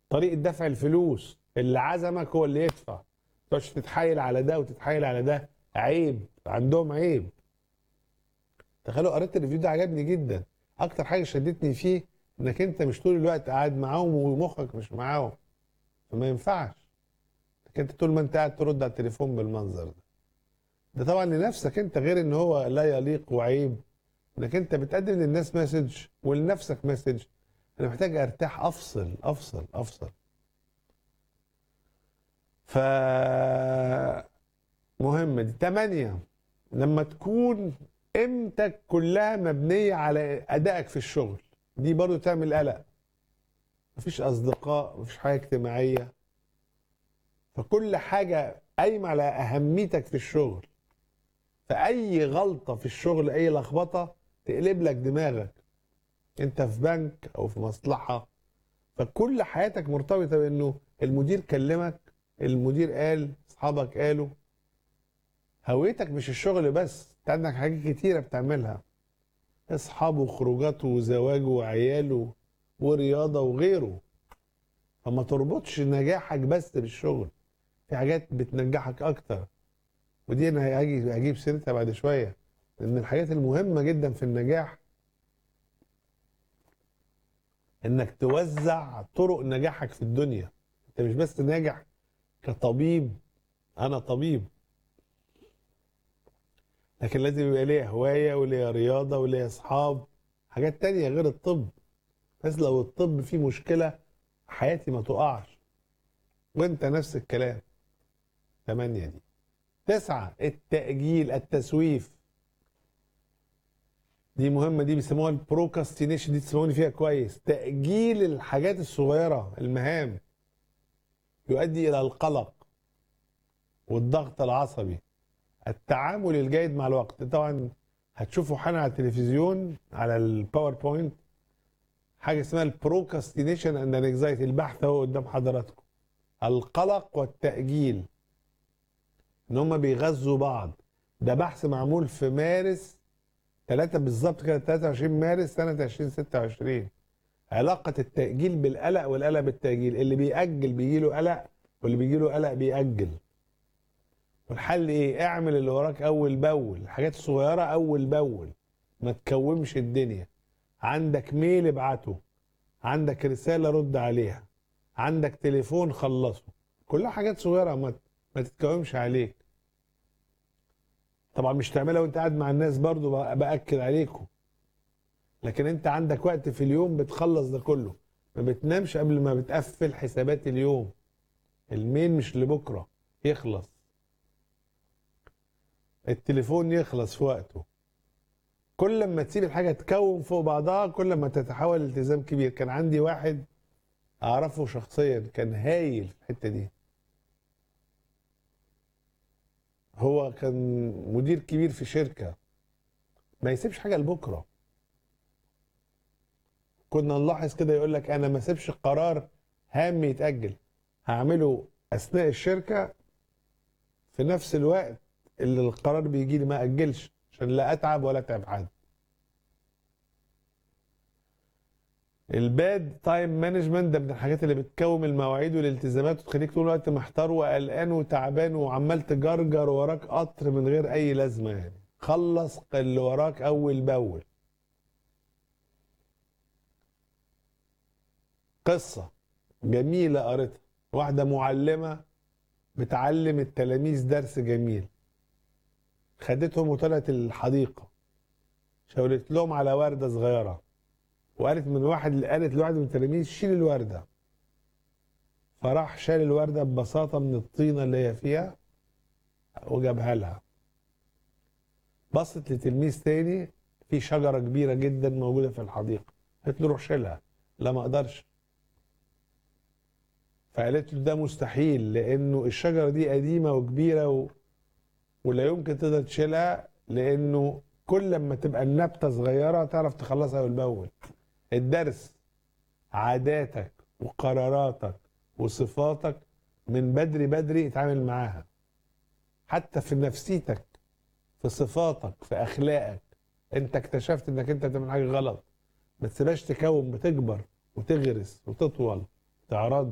طريقه دفع الفلوس اللي عزمك هو اللي يدفع ما تقعدش تتحايل على ده وتتحايل على ده عيب عندهم عيب تخيلوا قريت الريفيو ده عجبني جدا اكتر حاجه شدتني فيه انك انت مش طول الوقت قاعد معاهم ومخك مش معاهم فما ينفعش انك انت طول ما انت قاعد ترد على التليفون بالمنظر ده ده طبعا لنفسك انت غير ان هو لا يليق وعيب انك انت بتقدم للناس مسج ولنفسك مسج انا محتاج ارتاح افصل افصل افصل ف مهمة دي تمانية لما تكون قيمتك كلها مبنية على أدائك في الشغل دي برضو تعمل قلق مفيش أصدقاء مفيش حاجة اجتماعية فكل حاجة قايمة على أهميتك في الشغل فأي غلطة في الشغل أي لخبطة تقلب لك دماغك أنت في بنك أو في مصلحة فكل حياتك مرتبطة بأنه المدير كلمك المدير قال أصحابك قالوا هويتك مش الشغل بس انت عندك حاجات كتيرة بتعملها اصحابه وخروجاته وزواجه وعياله ورياضة وغيره فما تربطش نجاحك بس بالشغل في حاجات بتنجحك اكتر ودي انا هاجي هجيب سيرتها بعد شوية لان الحاجات المهمة جدا في النجاح انك توزع طرق نجاحك في الدنيا انت مش بس ناجح كطبيب انا طبيب لكن لازم يبقى ليا هواية وليا رياضة وليا أصحاب حاجات تانية غير الطب بس لو الطب فيه مشكلة حياتي ما تقعش وانت نفس الكلام ثمانية دي تسعة التأجيل التسويف دي مهمة دي بيسموها البروكاستينيشن دي تسمعوني فيها كويس تأجيل الحاجات الصغيرة المهام يؤدي إلى القلق والضغط العصبي التعامل الجيد مع الوقت طبعا هتشوفوا حالا على التلفزيون على الباوربوينت حاجه اسمها البروكاستينيشن اند انكزايتي البحث اهو قدام حضراتكم القلق والتاجيل ان هم بيغذوا بعض ده بحث معمول في مارس 3 بالظبط كده 23 مارس سنه 2026 علاقه التاجيل بالقلق والقلق بالتاجيل اللي بيأجل بيجيله قلق واللي بيجيله قلق بيأجل والحل ايه اعمل اللي وراك اول باول الحاجات الصغيره اول باول ما تكومش الدنيا عندك ميل ابعته عندك رساله رد عليها عندك تليفون خلصه كلها حاجات صغيره ما ما تتكومش عليك طبعا مش تعملها وانت قاعد مع الناس برضو باكد عليكم لكن انت عندك وقت في اليوم بتخلص ده كله ما بتنامش قبل ما بتقفل حسابات اليوم الميل مش لبكره يخلص التليفون يخلص في وقته كل ما تسيب الحاجه تكون فوق بعضها كل ما تتحول التزام كبير كان عندي واحد اعرفه شخصيا كان هايل في الحته دي هو كان مدير كبير في شركه ما يسيبش حاجه لبكره كنا نلاحظ كده يقول لك انا ما اسيبش قرار هام يتاجل هعمله اثناء الشركه في نفس الوقت اللي القرار بيجي لي ما اجلش عشان لا اتعب ولا اتعب حد الباد تايم مانجمنت ده من الحاجات اللي بتكوم المواعيد والالتزامات وتخليك طول الوقت محتار وقلقان وتعبان وعمال تجرجر وراك قطر من غير اي لازمه يعني خلص اللي وراك اول باول قصه جميله قريتها واحده معلمه بتعلم التلاميذ درس جميل خدتهم وطلعت الحديقة شاورت لهم على وردة صغيرة وقالت من واحد قالت لواحد من التلاميذ شيل الوردة فراح شال الوردة ببساطة من الطينة اللي هي فيها وجابها لها بصت لتلميذ تاني في شجرة كبيرة جدا موجودة في الحديقة قالت له روح شيلها لا ما اقدرش فقالت له ده مستحيل لانه الشجرة دي قديمة وكبيرة و... ولا يمكن تقدر تشيلها لانه كل ما تبقى النبته صغيره تعرف تخلصها اول باول الدرس عاداتك وقراراتك وصفاتك من بدري بدري اتعامل معاها حتى في نفسيتك في صفاتك في اخلاقك انت اكتشفت انك انت بتعمل حاجه غلط ما تسيبهاش تكون بتكبر وتغرس وتطول تعرض